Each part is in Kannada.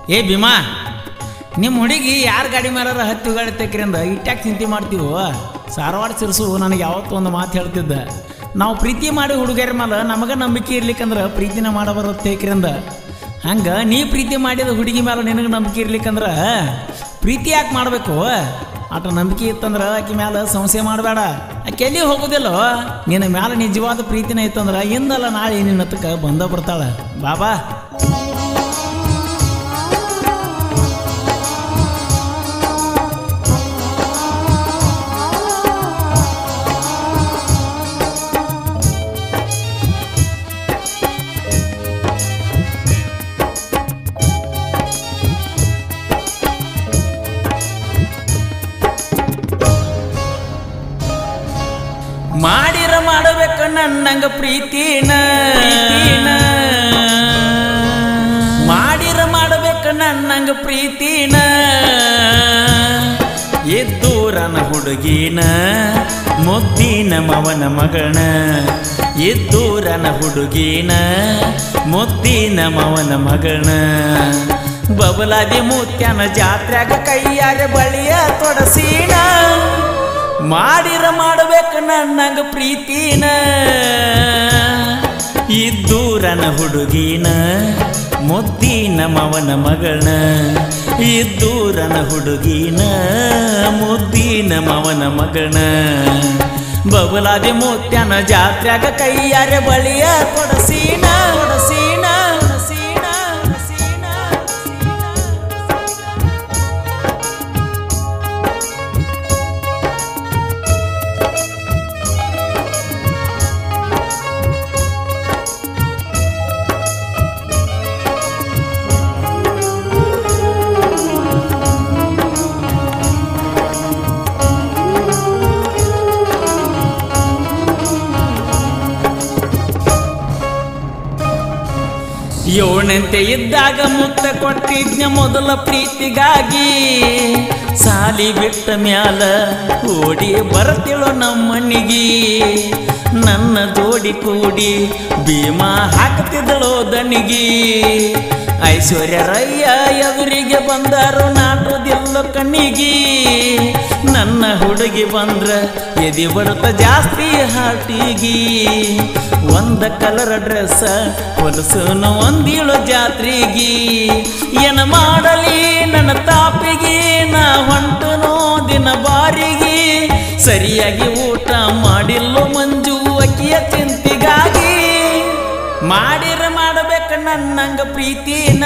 ಏ ಭೀಮಾ ನಿಮ್ಮ ಹುಡುಗಿ ಯಾರು ಗಾಡಿ ಮೇಲಾರ ಹತ್ತಿ ಗಾಡಿ ತೆಕ್ರಿಂದ ಇಟ್ಯಾಕೆ ಚಿಂತೆ ಮಾಡ್ತೀವೋ ಸಾರವಾಡ ಸಿರ್ಸು ನನಗೆ ಯಾವತ್ತೂ ಒಂದು ಮಾತು ಹೇಳ್ತಿದ್ದ ನಾವು ಪ್ರೀತಿ ಮಾಡಿ ಹುಡುಗಿಯರ ಮೇಲೆ ನಮಗೆ ನಂಬಿಕೆ ಇರ್ಲಿಕ್ಕಂದ್ರೆ ಪ್ರೀತಿನ ಮಾಡಬಾರದು ತೇಕ್ರಿಂದ ಹಂಗೆ ನೀ ಪ್ರೀತಿ ಮಾಡಿದ ಹುಡುಗಿ ಮೇಲೆ ನಿನಗೆ ನಂಬಿಕೆ ಇರ್ಲಿಕ್ಕಂದ್ರೆ ಪ್ರೀತಿ ಯಾಕೆ ಮಾಡಬೇಕು ಆಟ ನಂಬಿಕೆ ಇತ್ತಂದ್ರೆ ಆಕೆ ಮ್ಯಾಲ ಸಂಶಯ ಮಾಡಬೇಡ ಆಕೆ ಎಲ್ಲಿ ಹೋಗೋದಿಲ್ಲೋ ನಿನ್ನ ಮ್ಯಾಲ ನಿಜವಾದ ಪ್ರೀತಿನ ಇತ್ತಂದ್ರೆ ಇಂದಲ್ಲ ನಾಳೆ ನಿನ್ನ ಹತ್ತಕ್ಕೆ ಬಂದ ಬರ್ತಾಳೆ ಬಾಬಾ ಮಾಡಿರ ಮಾಡಬೇಕ ನನ್ನಂಗ ಪ್ರೀತಿನ ಮಾಡಿರ ಮಾಡಬೇಕ ನನ್ನಂಗ ಪ್ರೀತಿನ ಎದ್ದೂರನ ಹುಡುಗಿನ ಮುದ್ದಿನ ಮವನ ಮಗಣ ಎದ್ದೂರನ ಹುಡುಗಿನ ಮುದ್ದಿನ ಮವನ ಮಗಣ ಬಬಲಾದಿ ಮುತ್ಯನ ಜಾತ್ರ್ಯಾಗ ಕೈಯಾರ ಬಳಿಯ ತೊಡಸೀನ ಮಾಡಿರ ಮಾಡಬೇಕು ನನ್ನಂಗ ಪ್ರೀತಿನ ಇದ್ದೂರನ ಹುಡುಗಿನ ಮುದ್ದಿನ ಮವನ ಮಗನ ಇದ್ದೂರನ ಹುಡುಗಿನ ಮುದ್ದಿನ ಮವನ ಮಗನ ಬಬಲಾದಿ ಮುತ್ಯನ ಜಾತ್ರ್ಯಾಗ ಕೈಯಾರ ಬಳಿಯ ಕೊಡಸೀನ ಕೊಡಸೀನ ಕೊಡಸೀನ ಕೊಡಸೀನ ಯೋಣಂತೆ ಇದ್ದಾಗ ಮುತ್ತ ಕೊಟ್ಟಿದ್ನ ಮೊದಲ ಪ್ರೀತಿಗಾಗಿ ಸಾಲಿ ಬಿಟ್ಟ ಮ್ಯಾಲ ಓಡಿ ಬರ್ತಿಳು ನಮ್ಮನಿಗಿ ನನ್ನ ಜೋಡಿ ಕೂಡಿ ಭೀಮಾ ಹಾಕ್ತಿದ್ದಳು ದನಿಗಿ ಐಶ್ವರ್ಯ ರಯ್ಯ ಎದುರಿಗೆ ಬಂದರು ನಾಟೋದಿಲ್ಲ ಕಣ್ಣಿಗಿ ನನ್ನ ಹುಡುಗಿ ಬಂದ್ರ ಎದಿ ಬರುತ್ತ ಜಾಸ್ತಿ ಹಾಟಿಗಿ ಒಂದ ಕಲರ್ ಡ್ರೆಸ್ ಹೊಲಸನು ಒಂದಿಳು ಜಾತ್ರೆಗಿ ಏನ ಮಾಡಲಿ ನನ್ನ ತಾಪಿಗೆ ನಾ ಹೊಂಟನೋ ದಿನ ಬಾರಿಗೆ ಸರಿಯಾಗಿ ಊಟ ಮಾಡಿಲ್ಲೋ ಮಂಜು ಅಕ್ಕಿಯ ಚಿಂತಿಗಾಗಿ ಮಾಡಿರ ಮಾಡಬೇಕ ನನ್ನಂಗ ಪ್ರೀತಿನ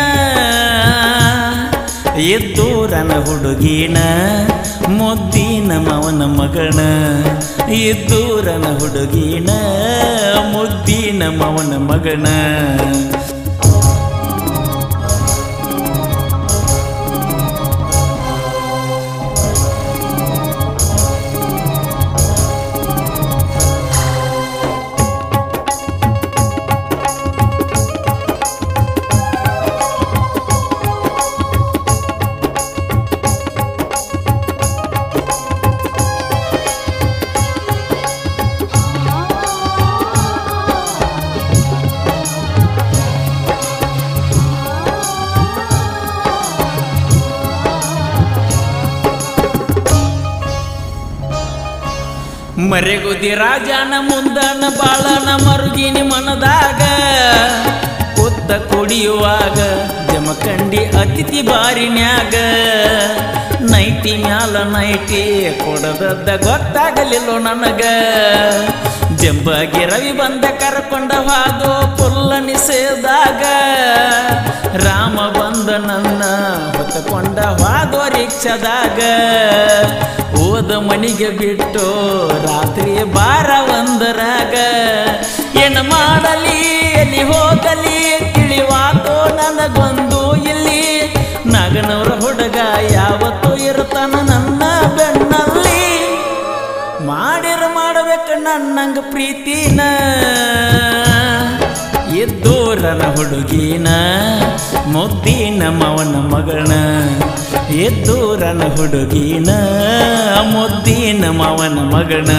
ಎದ್ದೂರನ ಹುಡುಗಿನ ಮುದ್ದಿನ ಮವನ ಮಗನ ಎದ್ದೂರನ ಹುಡುಗಿನ ಮುದ್ದಿನ ಮವನ ಮಗನ ಮರೆಗುದಿ ರಾಜನ ಮುಂದನ ಬಾಳನ ಮರುಗಿನಿ ಮನದಾಗ ಕೊತ್ತ ಕುಡಿಯುವಾಗ ಜಮಖಂಡಿ ಅತಿಥಿ ಬಾರಿನ್ಯಾಗ ನೈಟಿ ಮ್ಯಾಲ ನೈಟಿ ಕೊಡದದ್ದ ಗೊತ್ತಾಗಲಿಲ್ಲೋ ನನಗ ಜಂಬಾಗಿ ರವಿ ಬಂದ ಕರ್ಕೊಂಡ ಹಾದು ಪುಲ್ಲ ನಿಸೇದಾಗ ರಾಮ ಬಂದ ನನ್ನ ಹೊತ್ತಕೊಂಡ ಹಾದೋ ರಿಕ್ಷಾದಾಗ ಓದ ಮನಿಗೆ ಬಿಟ್ಟು ರಾತ್ರಿ ಬಾರ ಒಂದರಾಗ ಏನು ಮಾಡಲಿ ಎಲ್ಲಿ ಹೋಗಲಿ ತಿಳಿವಾತೋ ನನಗೊಂದು ಇಲ್ಲಿ ನಗನವರ ಹುಡುಗ ಯಾವತ್ತೂ ಇರ್ತಾನ ನನ್ನ ಬೆನ್ನಲ್ಲಿ ಮಾಡಿರ ಮಾಡಬೇಕು ನನ್ನಂಗ ಪ್ರೀತಿನ ಎದ್ದೂರನ ಹುಡುಗಿನ ಮುದ್ದಿನ ಮವನ ಮಗನ ಎದ್ದೂರನ ಹುಡುಗಿನ ಮುದ್ದಿನ ಮವನ ಮಗನ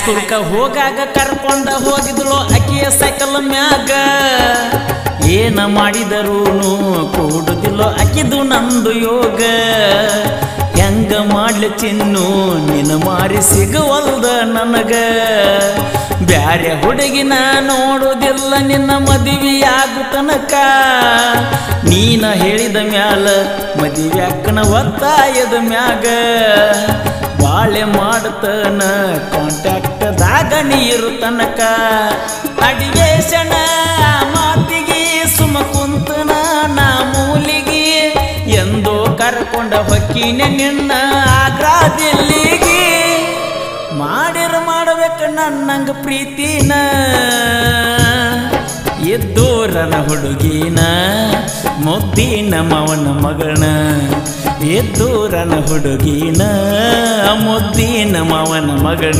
ಹೈಸ್ಕೂಲ್ಕ ಹೋಗಾಗ ಕರ್ಕೊಂಡ ಹೋಗಿದ್ಳು ಅಕ್ಕಿಯ ಸೈಕಲ್ ಮ್ಯಾಗ ಏನ ಮಾಡಿದರೂನು ಕೂಡುದಿಲ್ಲೋ ಅಕ್ಕಿದು ನಂದು ಯೋಗ ಹೆಂಗ ಮಾಡ್ಲಿ ಚಿನ್ನು ನಿನ್ನ ಮಾರಿ ಸಿಗುವಲ್ದ ನನಗ ಬ್ಯಾರೆ ಹುಡುಗಿನ ನೋಡುವುದಿಲ್ಲ ನಿನ್ನ ಮದುವೆಯಾಗು ತನಕ ನೀನ ಹೇಳಿದ ಮ್ಯಾಲ ಮದುವೆ ಅಕ್ಕನ ಒತ್ತಾಯದ ಮ್ಯಾಗ ಬಾಳೆ ಮಾಡತನ ಕಾಂಟ್ಯಾಕ್ಟ್ ದಾಗ ನೀರು ತನಕ ಅಡಿವೇಶನ ಮಾತಿಗೆ ಸುಮ ಕುಂತನ ನಾ ಮೂಲಿಗೆ ಎಂದೋ ಕರ್ಕೊಂಡ ಹೊಕ್ಕಿನ ನಿನ್ನ ಆಗ್ರಾದಿಲ್ಲಿಗೆ ಮಾಡಿರ ಮಾಡಬೇಕು ನನ್ನಂಗ ಪ್ರೀತಿನ ಎದ್ದೋರನ ಹುಡುಗಿನ ಮುದ್ದಿನ ಮವನ ಮಗನ ಎದ್ದೋರನ ಹುಡುಗಿನ ಮುದ್ದಿನ ಮವನ ಮಗನ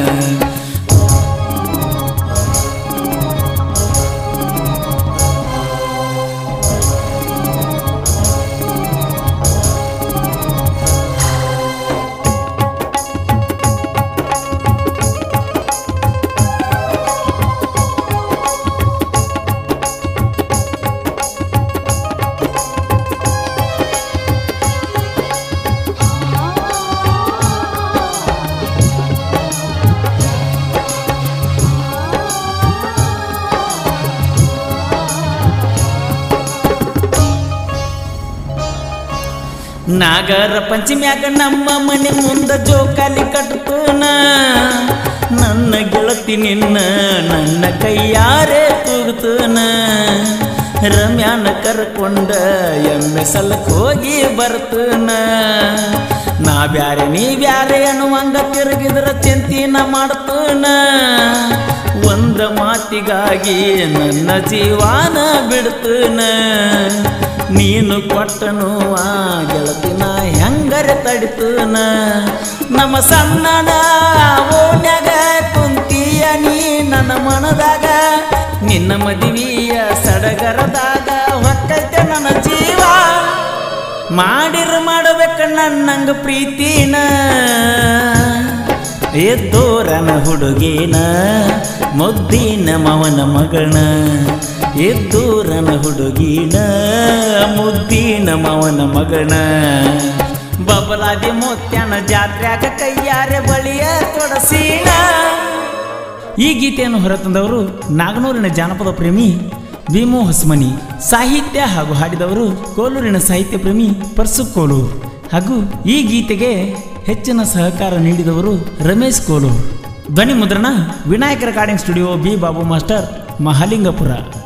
ನಾಗರ ಪಂಚಮ್ಯಾಗ ನಮ್ಮ ಮನೆ ಮುಂದ ಜೋಕಾಲಿ ಕಟ್ಟತನ ನನ್ನ ಗೆಳತಿ ನಿನ್ನ ನನ್ನ ಕೈಯಾರೆ ತೂಗುತ್ತನ ರಮ್ಯಾನ ಕರ್ಕೊಂಡ ಎಮ್ಮೆ ಸಲಕ್ ಹೋಗಿ ಬರ್ತನ ನಾ ಬ್ಯಾರೆ ನೀ ಬ್ಯಾರೆ ಅನ್ನುವಂಗ ತಿರುಗಿದ್ರ ಚಿಂತಿನ ಮಾಡ್ತನ ಒಂದ ಮಾತಿಗಾಗಿ ನನ್ನ ಜೀವಾನ ಬಿಡ್ತನ ನೀನು ಕೊಟ್ಟನು ಆ ಗೆಳತಿನ ಹೆಂಗರೆ ತಡಿತನ ನಮ್ಮ ಸಣ್ಣನ ಓಣ್ಯಾಗ ಕುಂತಿಯ ನೀ ನನ್ನ ಮನದಾಗ ನಿನ್ನ ಮದುವೆಯ ಸಡಗರದಾಗ ಹೊಕ್ಕೈತೆ ನನ್ನ ಜೀವ ಮಾಡಿರ ಮಾಡಬೇಕ ನನ್ನಂಗ ಪ್ರೀತಿನ ಎದ್ದೋರನ ಹುಡುಗಿನ ಮುದ್ದಿನ ಮವನ ಮಗನ ಎದ್ದೂರನ ಹುಡುಗಿನ ಮುದ್ದಿನ ಮವನ ಮಗನ ಬಬಲಾದಿ ಮುತ್ಯನ ಜಾತ್ರ್ಯಾಗ ಕೈಯಾರೆ ಬಳಿಯ ತೊಡಸೀನ ಈ ಗೀತೆಯನ್ನು ಹೊರತಂದವರು ನಾಗನೂರಿನ ಜಾನಪದ ಪ್ರೇಮಿ ಭೀಮು ಹೊಸಮನಿ ಸಾಹಿತ್ಯ ಹಾಗೂ ಹಾಡಿದವರು ಕೋಲೂರಿನ ಸಾಹಿತ್ಯ ಪ್ರೇಮಿ ಪರ್ಸು ಕೋಲೂರು ಹಾಗೂ ಈ ಗೀತೆಗೆ ಹೆಚ್ಚಿನ ಸಹಕಾರ ನೀಡಿದವರು ರಮೇಶ್ ಕೋಲೂರು ಧ್ವನಿ ಮುದ್ರಣ Vinayaka recording studio B Babu master Mahalingapura